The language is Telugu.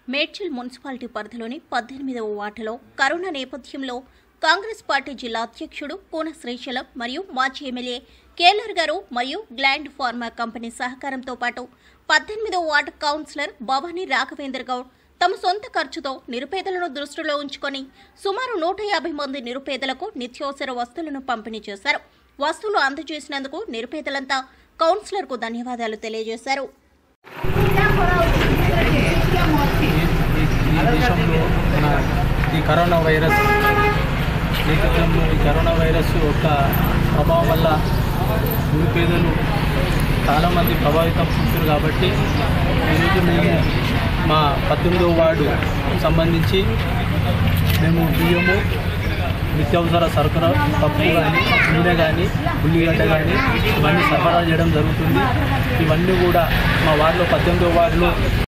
మేడ్చల్ మున్సిపాలిటీ పరిధిలోని పద్దెనిమిదవ వార్డులో కరోనా నేపథ్యంలో కాంగ్రెస్ పార్టీ జిల్లా అధ్యక్షుడు పూన శ్రీశైలం మరియు మాజీ ఎమ్మెల్యే కేలర్ గారు మరియు గ్లాండ్ ఫార్మా కంపెనీ సహకారంతో పాటు పద్దెనిమిదవ వార్డు కౌన్సిలర్ భవానీ రాఘవేంద్ర గౌడ్ తమ సొంత ఖర్చుతో నిరుపేదలను దృష్టిలో ఉంచుకొని సుమారు నూట యాభై మంది నిరుపేదలకు నిత్యావసర వస్తువులను పంపిణీ చేశారు వస్తువులు అందజేసినందుకు నిరుపేదలంతా కౌన్సిలర్కు ధన్యవాదాలు తెలియజేశారు ఈ ఈ దేశంలో మన ఈ కరోనా వైరస్ నేపథ్యంలో ఈ కరోనా వైరస్ యొక్క ప్రభావం వల్ల నిరుపేదలు చాలామంది ప్రభావితం అవుతారు కాబట్టి ఈరోజు మేము మా పద్దెనిమిదవ వార్డు సంబంధించి మేము బియ్యము నిత్యావసర సరకుర పప్పు కానీ నూనె కానీ ఉల్లిగడ్డ కానీ ఇవన్నీ సరఫరా చేయడం జరుగుతుంది ఇవన్నీ కూడా మా వార్డులో పద్దెనిమిదవ వార్డులో